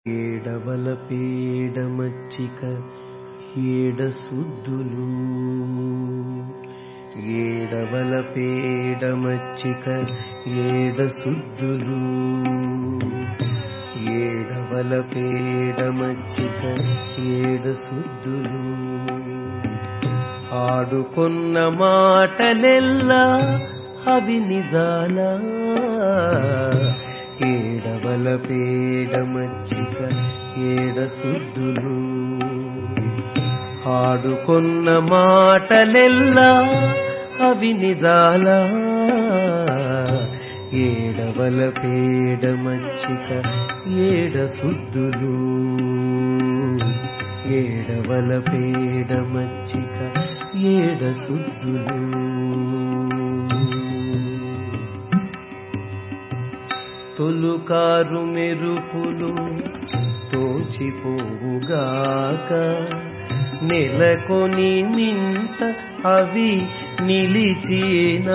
ఏడవల పీడమచ్చిక ఏడ సుద్దులు ఏడవల పీడమచ్చిక ఏడ సుద్దులు ఏడవల పీడమచ్చిక ఏడ సుద్దులు ఆడుకున్న మాటలెల్లా అవి నిజాలా ఏడవల పేడమచ్చిక ఏడ సుద్దులు ఆడుకున్న మాటలెల్లా అవి నిజాలా ఏడవల పేడమచ్చిక ఏడ సుద్దులు ఏడవల పేడమచ్చిక ఏడ సుద్దులు తొలుకారు మెరుపులు తోచిపోవుగాక నెలకొని మింట అవి నిలిచినా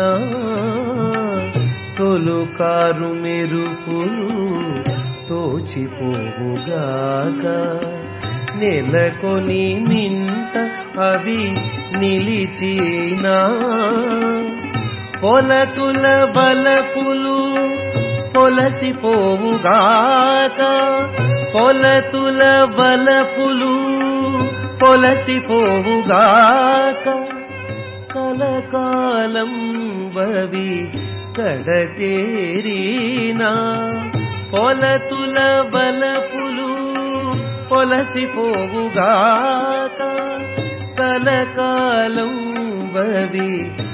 తొలుకారు మెరుపులు తోచిపోవుగాక నెలకొని మింట అవి నిలిచినా పొలతుల బలపులు పొలసిపోవుగాక పొలతుల బలపులు పొలసిపోవుగాక కలకాలం బవి కడతేరీనా పొలతుల బలపులు పొలసిపోవుగాక కలకాలం బవి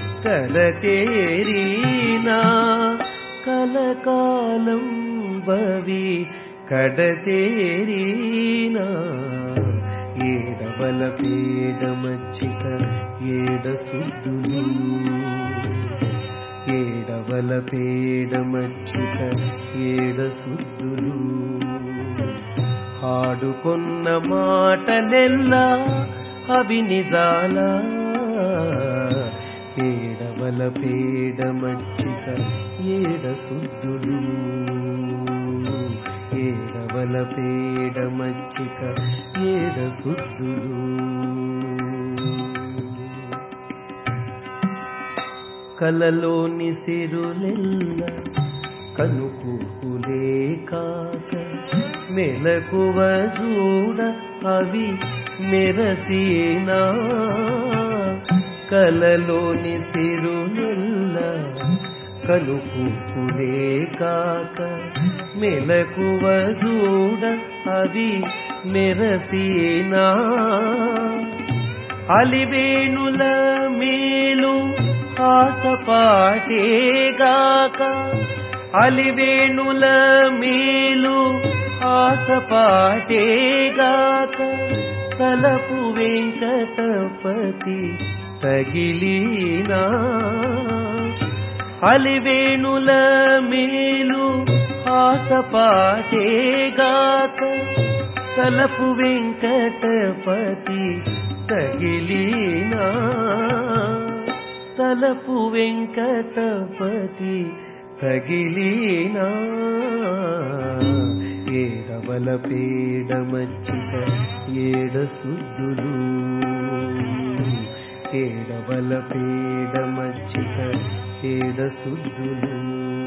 కడతేరీనా కలకాలం బవి కడతేరీనా ఏడవల పేడమచ్చిక ఏడ సుద్దులు ఏడవల పేడమచ్చిక ఏడ సుద్దులు ఆడుకున్న మాటలెల్లా అవి నిజాలా ఏడవల పేడమచ్చిక ఏడ సుద్దులు ఏడవల పేడమచ్చిక ఏడ సుద్దులు కలలోని సిరులెల్ల కనుకూపులే కాక మెలకువ చూడ అవి మెరసీనా కలలోని సిరులెల్ల కనుకూపులే కాక మెలకువ చూడ అవి మెరసీనా అలివేణుల మేలు ఆసపాటేగాక అలివేణుల మేలు ఆసపాటేగాక తలపు వెంకటపతి తగిలినా అలివేణుల మేలు ఆసపాటేగాక తలపు వెంకటపతి తగిలినా తలపు వెంకటపతి తగిలినా ఏడవల పేడమచ్చిక ఏడ సుద్దులు ఏడవల పేడమచ్చిక ఏడ సుద్దులు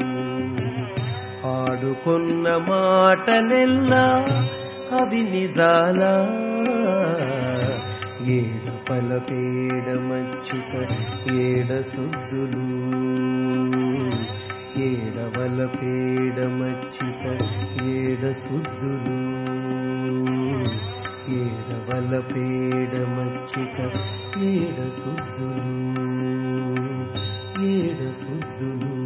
ఆడుకున్న మాటలెల్లా అవి నిజాలా ఏడపల పేడమచ్చిక ఏడ సుద్దులు ఏడవల పేడమచ్చిక ఏడ సుద్దులు ఏడవల పేడమచ్చిక ఏడ సుద్దులు ఏడ సుద్దులు